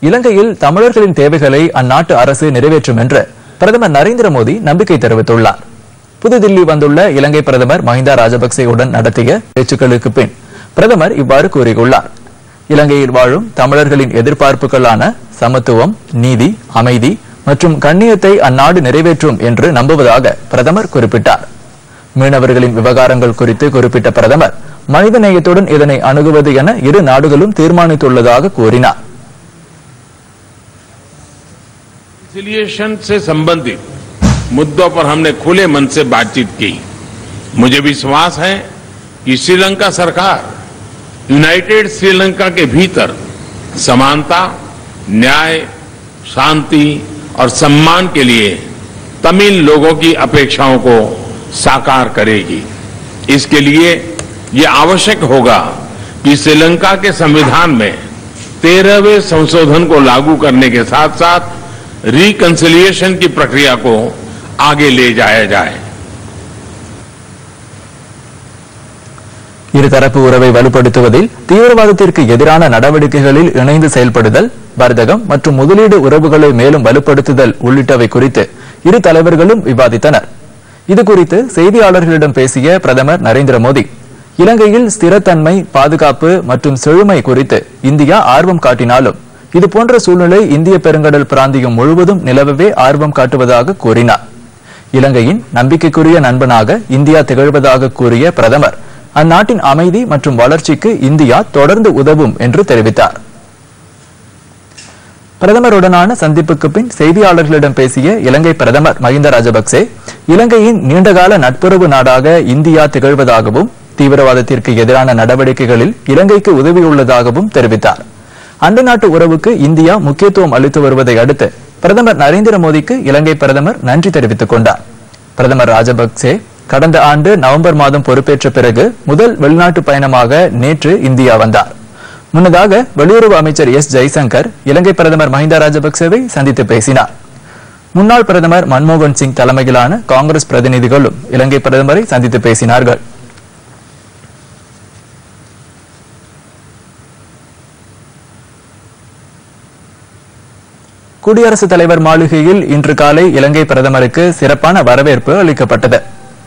இலங்கையில் தமிழர்களின் தேவைகளை அந்நாட்டு அரசு நிறைவேற்றும் என்று பிரதமர் நரேந்திர மோடி நம்பிக்கை தெரிவித்துள்ளார் புதுதில்லி வந்துள்ள இலங்கை பிரதமர் மஹிந்தா ராஜபக்சேவுடன் நடத்திய பேச்சுக்களுக்கு பின் பிரதமர் இவ்வாறு கூறியுள்ளார் இலங்கையில் வாழும் தமிழர்களின் எதிர்பார்ப்புகளான சமத்துவம் நீதி அமைதி மற்றும் கண்ணியத்தை அந்நாடு நிறைவேற்றும் என்று நம்புவதாக பிரதமர் குறிப்பிட்டார் மீனவர்களின் விவகாரங்கள் குறித்து குறிப்பிட்ட பிரதமர் மனிதநேயத்துடன் இதனை அணுகுவது என இரு நாடுகளும் தீர்மானித்துள்ளதாக கூறினார் रिकन्सिलिएशन से संबंधित मुद्दों पर हमने खुले मन से बातचीत की मुझे विश्वास है कि श्रीलंका सरकार यूनाइटेड श्रीलंका के भीतर समानता न्याय शांति और सम्मान के लिए तमिल लोगों की अपेक्षाओं को साकार करेगी इसके लिए ये आवश्यक होगा कि श्रीलंका के संविधान में तेरहवें संशोधन को लागू करने के साथ साथ रिकन्सिलिएशन की प्रक्रिया को आगे ले जाया जाए இருதரப்பு உறவை வலுப்படுத்துவதில் தீவிரவாதத்திற்கு எதிரான நடவடிக்கைகளில் இணைந்து செயல்படுதல் வர்த்தகம் மற்றும் முதலீடு உறவுகளை மேலும் வலுப்படுத்துதல் உள்ளிட்டவை குறித்து இரு தலைவர்களும் விவாதித்தனர் இதுகுறித்து செய்தியாளர்களிடம் பேசிய பிரதமர் நரேந்திர மோடி இலங்கையில் ஸ்திரத்தன்மை பாதுகாப்பு மற்றும் செழுமை குறித்து இந்தியா ஆர்வம் காட்டினாலும் இதுபோன்ற சூழ்நிலை இந்திய பெருங்கடல் பிராந்தியம் முழுவதும் நிலவவே ஆர்வம் காட்டுவதாக கூறினார் இலங்கையின் நம்பிக்கைக்குரிய நண்பனாக இந்தியா திகழ்வதாக கூறிய பிரதமர் அந்நாட்டின் அமைதி மற்றும் வளர்ச்சிக்கு இந்தியா தொடர்ந்து உதவும் என்று தெரிவித்தார் பிரதமருடனான சந்திப்புக்கு பின் செய்தியாளர்களிடம் பேசிய இலங்கை பிரதமர் மஹிந்த ராஜபக்சே இலங்கையின் நீண்டகால நட்புறவு நாடாக இந்தியா திகழ்வதாகவும் தீவிரவாதத்திற்கு எதிரான நடவடிக்கைகளில் இலங்கைக்கு உதவியுள்ளதாகவும் தெரிவித்தார் அண்டை நாட்டு உறவுக்கு இந்தியா முக்கியத்துவம் அளித்து வருவதை அடுத்து பிரதமர் நரேந்திர மோடிக்கு இலங்கை பிரதமர் நன்றி தெரிவித்துக் கொண்டார் பிரதமர் ராஜபக்சே கடந்த ஆண்டு நவம்பர் மாதம் பொறுப்பேற்ற பிறகு முதல் வெளிநாட்டு பயணமாக நேற்று இந்தியா வந்தார் முன்னதாக வெளியுறவு அமைச்சர் எஸ் ஜெய்சங்கர் இலங்கை பிரதமர் மஹிந்தா ராஜபக்சேவை சந்தித்து பேசினார் முன்னாள் பிரதமர் மன்மோகன் சிங் தலைமையிலான காங்கிரஸ் பிரதிநிதிகளும் இலங்கை பிரதமரை சந்தித்து பேசினார்கள் குடியரசுத் தலைவர் மாளிகையில் இன்று காலை இலங்கை பிரதமருக்கு சிறப்பான வரவேற்பு அளிக்கப்பட்டது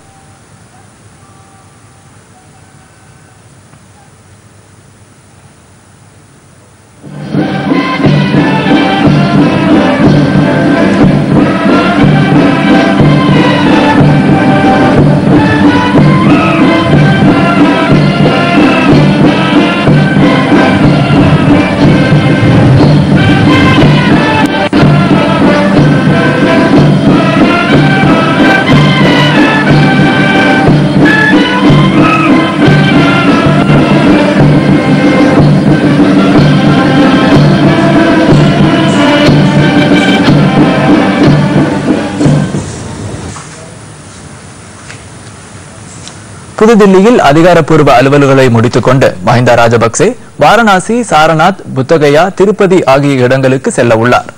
புதுதில்லியில் அதிகாரப்பூர்வ அலுவல்களை முடித்துக் கொண்டு மஹிந்தா ராஜபக்சே வாரணாசி சாரநாத் புத்தகயா திருப்பதி ஆகிய இடங்களுக்கு செல்ல உள்ளார்